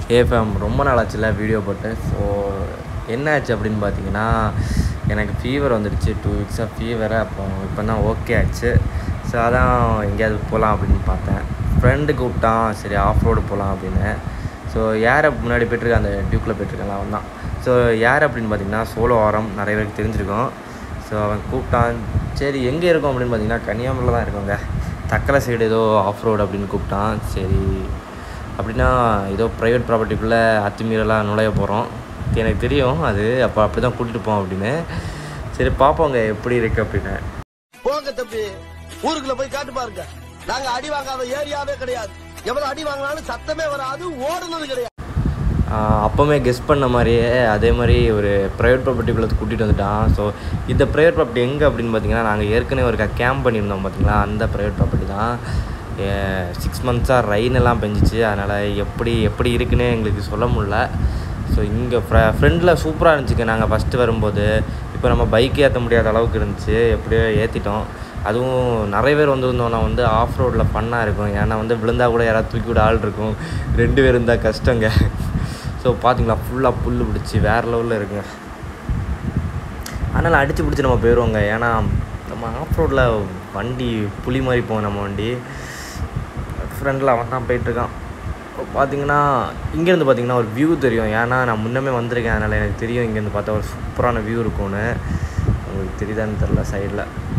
ஏஃபேம் ரொம்ப நாள் ஆச்சுல வீடியோ போட்டு ஸோ என்ன ஆச்சு அப்படின்னு பார்த்தீங்கன்னா எனக்கு ஃபீவர் வந்துடுச்சு டூ வீக்ஸாக ஃபீவரை அப்போ இப்போ தான் ஓகே ஆச்சு ஸோ அதான் எங்கேயாவது போகலாம் அப்படின்னு பார்த்தேன் ஃப்ரெண்டு கூப்பிட்டான் சரி ஆஃப் ரோடு போகலாம் அப்படின்னு ஸோ யார் முன்னாடி போயிட்டுருக்க அந்த டியூக்கில் போயிட்டுருக்கலாம் அவன் தான் ஸோ யார் அப்படின்னு பார்த்தீங்கன்னா சோலோ ஆரம் நிறைய பேருக்கு தெரிஞ்சிருக்கும் ஸோ அவன் கூப்பிட்டான் சரி எங்கே இருக்கோம் அப்படின்னு பார்த்தீங்கன்னா கன்னியாகுமரியில் தான் இருக்கோங்க தக்கலை சைடு ஏதோ ஆஃப் ரோடு அப்படின்னு கூப்பிட்டான் சரி அப்படின்னா ஏதோ ப்ரைவேட் ப்ராப்பர்ட்டிக்குள்ளே அத்துமீறலாம் நுழைய போகிறோம் எனக்கு தெரியும் அது அப்போ அப்படி தான் கூட்டிகிட்டு போவோம் அப்படின்னு சரி பார்ப்போங்க எப்படி இருக்குது அப்படின்னு போங்க தம்பி ஊருக்குள்ள போய் காட்டு பாருங்க நாங்க அடி வாங்காத ஏரியாவே கிடையாது எவ்வளவு அடி வாங்கினாலும் சத்தமே வராது ஓடுனது கிடையாது ஆஹ் அப்போவே கெஸ் பண்ண மாதிரியே அதே மாதிரி ஒரு ப்ரைவேட் ப்ராப்பர்ட்டிக்குள்ளே கூட்டிகிட்டு வந்துட்டான் ஸோ இந்த ப்ரைவேட் ப்ராப்பர்ட்டி எங்கே அப்படின்னு பார்த்தீங்கன்னா நாங்கள் ஏற்கனவே ஒரு கேம்ப் பண்ணியிருந்தோம் பார்த்தீங்களா அந்த ப்ரைவேட் ப்ராப்பர்ட்டி தான் சிக்ஸ் மந்த்ஸாக ரெயின் எல்லாம் பெஞ்சிச்சு அதனால் எப்படி எப்படி இருக்குன்னே எங்களுக்கு சொல்ல முடில ஸோ இங்கே ஃப்ர ஃப்ரெண்டில் சூப்பராக இருந்துச்சுங்க நாங்கள் ஃபஸ்ட்டு வரும்போது இப்போ நம்ம பைக் ஏற்ற முடியாத அளவுக்கு இருந்துச்சு எப்படியோ ஏற்றிட்டோம் அதுவும் நிறைய பேர் வந்திருந்தோம்னா வந்து ஆஃப் ரோடில் ஃபன்னாக இருக்கும் ஏன்னா வந்து விழுந்தா கூட யாராவது தூக்கி விட ஆள் இருக்கும் ரெண்டு பேர் இருந்தால் கஷ்டங்க ஸோ பார்த்தீங்களா ஃபுல்லாக புல் பிடிச்சி வேறு லெவலில் இருக்குங்க அதனால் அடித்து பிடிச்சி நம்ம போயிடுவோங்க ஏன்னா நம்ம ஆஃப் ரோடில் வண்டி புலி மாதிரி போகும் நம்ம வண்டி ஃப்ரெண்டில் அவன் தான் போயிட்டுருக்கான் இப்போ பார்த்தீங்கன்னா இங்கேருந்து பார்த்தீங்கன்னா ஒரு வியூ தெரியும் ஏன்னா நான் முன்னமே வந்திருக்கேன் அதனால் எனக்கு தெரியும் இங்கேருந்து பார்த்தா ஒரு சூப்பரான வியூ இருக்கும்னு உங்களுக்கு தெரியுதான்னு தெரில சைடில்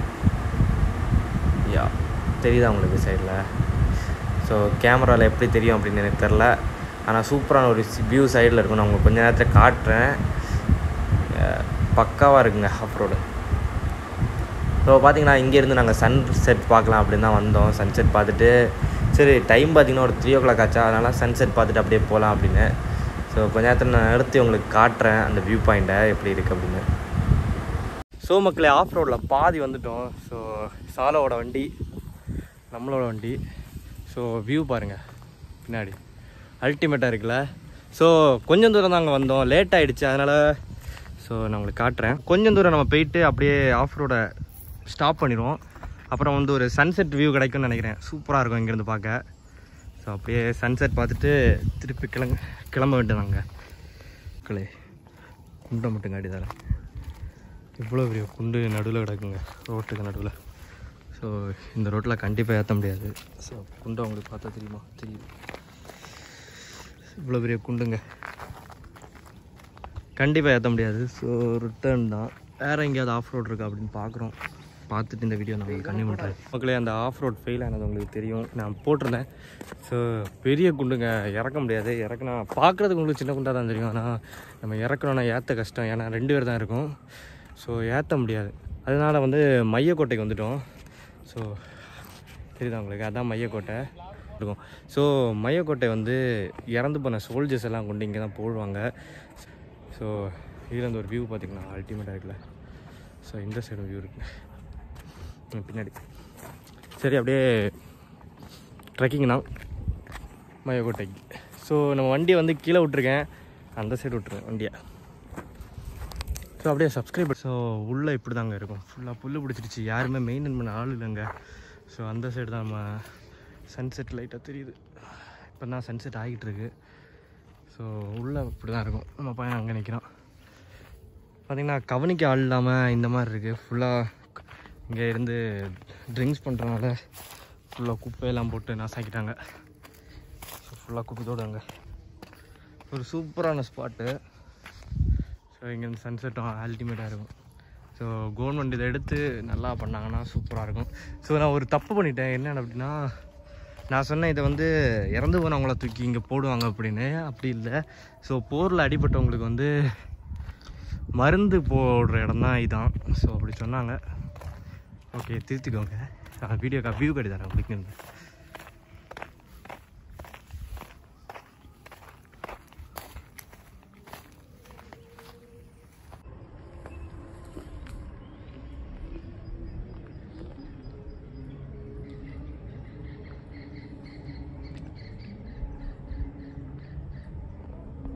யா தெரியுதா உங்களுக்கு சைடில் ஸோ கேமராவில் எப்படி தெரியும் அப்படின்னு எனக்கு தெரில ஆனால் சூப்பரான ஒரு வியூ சைடில் இருக்கும் நான் உங்களுக்கு கொஞ்ச நேரத்தில் காட்டுறேன் பக்காவாக இருக்குங்க ஆஃப் ரோடு ஸோ பார்த்தீங்கன்னா இங்கேருந்து நாங்கள் சன் செட் பார்க்கலாம் அப்படின்னு தான் வந்தோம் சன்செட் பார்த்துட்டு சரி டைம் பார்த்தீங்கன்னா ஒரு த்ரீ ஓ கிளாக் ஆச்சா அதனால் சன்செட் பார்த்துட்டு அப்படியே போகலாம் அப்படின்னு ஸோ கொஞ்ச நேரத்தில் நான் நிறுத்தி உங்களுக்கு காட்டுறேன் அந்த வியூ பாயிண்ட்டை எப்படி இருக்குது அப்படின்னு ஸோ மக்களே ஆஃப் ரோடில் பாதி வந்துட்டோம் ஸோ சாலோட வண்டி நம்மளோட வண்டி ஸோ வியூ பாருங்கள் பின்னாடி அல்டிமேட்டாக இருக்குல்ல ஸோ கொஞ்சம் தூரம் தான் அங்கே வந்தோம் லேட் ஆகிடுச்சு அதனால் ஸோ நான் உங்களுக்கு காட்டுறேன் கொஞ்சம் தூரம் நம்ம போயிட்டு அப்படியே ஆஃப் ரோடை ஸ்டாப் பண்ணிடுவோம் அப்புறம் வந்து ஒரு சன்செட் வியூ கிடைக்கும்னு நினைக்கிறேன் சூப்பராக இருக்கும் இங்கேருந்து பார்க்க ஸோ அப்படியே சன்செட் பார்த்துட்டு திருப்பி கிளம்ப கிளம்ப வேண்டியதாங்க மக்களே குண்டை மட்டும் காட்டி தரேன் இவ்வளோ பெரிய குண்டு நடுவில் கிடக்குங்க ரோட்டுக்கு நடுவில் ஸோ இந்த ரோட்டில் கண்டிப்பாக ஏற்ற முடியாது ஸோ குண்டை உங்களுக்கு பார்த்தா தெரியுமா தெரியும் இவ்வளோ பெரிய குண்டுங்க கண்டிப்பாக ஏற்ற முடியாது ஸோ ரிட்டர்ன் தான் வேறு எங்கேயாவது ஆஃப் ரோட் இருக்கா அப்படின்னு பார்க்குறோம் பார்த்துட்டு இந்த வீடியோ நான் உங்களுக்கு கண்டிப்பாக பண்ணுறேன் மக்களே அந்த ஆஃப் ரோட் ஃபெயில் ஆனது உங்களுக்கு தெரியும் நான் போட்டிருந்தேன் ஸோ பெரிய குண்டுங்க இறக்க முடியாது இறக்குனா பார்க்குறதுக்கு உங்களுக்கு சின்ன குண்டாக தான் தெரியும் ஆனால் நம்ம இறக்கணும்னா ஏற்ற கஷ்டம் ஏன்னா ரெண்டு பேர் தான் இருக்கும் ஸோ ஏற்ற முடியாது அதனால் வந்து மையக்கோட்டைக்கு வந்துட்டோம் ஸோ தெரியுதா உங்களுக்கு அதான் மையக்கோட்டை இருக்கும் ஸோ மையக்கோட்டை வந்து இறந்து போன சோல்ஜர்ஸ் எல்லாம் கொண்டு இங்கே தான் போடுவாங்க ஸோ இதில் அந்த ஒரு வியூ பார்த்திங்கன்னா அல்டிமேட்டாக இருக்குல்ல ஸோ இந்த சைடு வியூ இருக்கு ம், பின்னாடி சரி அப்படியே ட்ரெக்கிங் தான் மையக்கோட்டைக்கு ஸோ நம்ம வண்டியை வந்து கீழே விட்ருக்கேன் அந்த சைடு விட்ருக்கேன் வண்டியை ஸோ அப்படியே சப்ஸ்கிரைபர் ஸோ உள்ளே இப்படி தாங்க இருக்கும் ஃபுல்லாக புல் பிடிச்சிருச்சு யாருமே மெயின்டைன் பண்ண ஆள் இல்லைங்க ஸோ அந்த சைடு தான் நம்ம சன்செட் லைட்டாக தெரியுது இப்போ தான் சன்செட் ஆகிட்டு இருக்கு ஸோ உள்ளே இப்படி தான் இருக்கும் நம்ம பையன் அங்கே நிற்கிறான் பார்த்திங்கன்னா கவனிக்க ஆள் இல்லாமல் இந்த மாதிரி இருக்குது ஃபுல்லாக இங்கே இருந்து ட்ரிங்க்ஸ் பண்ணுறனால ஃபுல்லாக குப்பையெல்லாம் போட்டு நாசாக்கிட்டாங்க ஸோ ஃபுல்லாக குப்பைத்தோடு அங்கே ஒரு சூப்பரான ஸ்பாட்டு ஸோ இங்கேருந்து சன்செட்டும் அல்டிமேட்டாக இருக்கும் ஸோ கவர்மெண்ட் இதை எடுத்து நல்லா பண்ணாங்கன்னா சூப்பராக இருக்கும் ஸோ நான் ஒரு தப்பு பண்ணிட்டேன் என்ன அப்படின்னா நான் சொன்னேன் இதை வந்து இறந்து போனவங்கள தூக்கி இங்கே போடுவாங்க அப்படின்னு அப்படி இல்லை ஸோ போரில் அடிபட்டவங்களுக்கு வந்து மருந்து போடுற இடம் தான் இதான் ஸோ அப்படி சொன்னாங்க ஓகே திருத்திக்கோங்க வீடியோ வியூ கிடையாது உங்களுக்கு